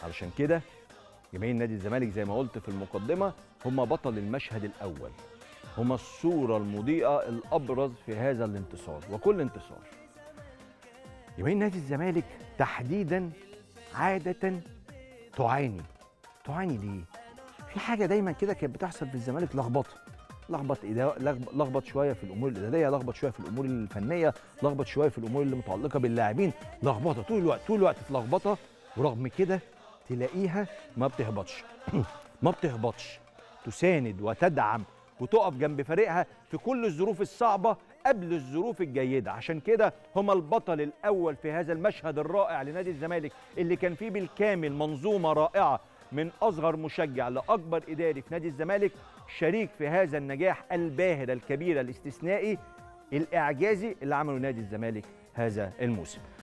علشان كده جماهير نادي الزمالك زي ما قلت في المقدمه هم بطل المشهد الاول هم الصوره المضيئه الابرز في هذا الانتصار وكل انتصار جماهير نادي الزمالك تحديدا عاده تعاني تعاني ليه في حاجه دايما كده كانت بتحصل في الزمالك لخبطه لخبط إدا- لخب- لخبط شويه في الامور الاداريه لخبط شويه في الامور الفنيه لخبط شويه في الامور اللي متعلقه باللاعبين لخبطه طول الوقت طول الوقت في لخبطه ورغم كده تلاقيها ما بتهبطش ما بتهبطش تساند وتدعم وتقف جنب فريقها في كل الظروف الصعبه قبل الظروف الجيده عشان كده هم البطل الاول في هذا المشهد الرائع لنادي الزمالك اللي كان فيه بالكامل منظومه رائعه من اصغر مشجع لاكبر اداري في نادي الزمالك شريك في هذا النجاح الباهر الكبير الاستثنائي الاعجازي اللي عمله نادي الزمالك هذا الموسم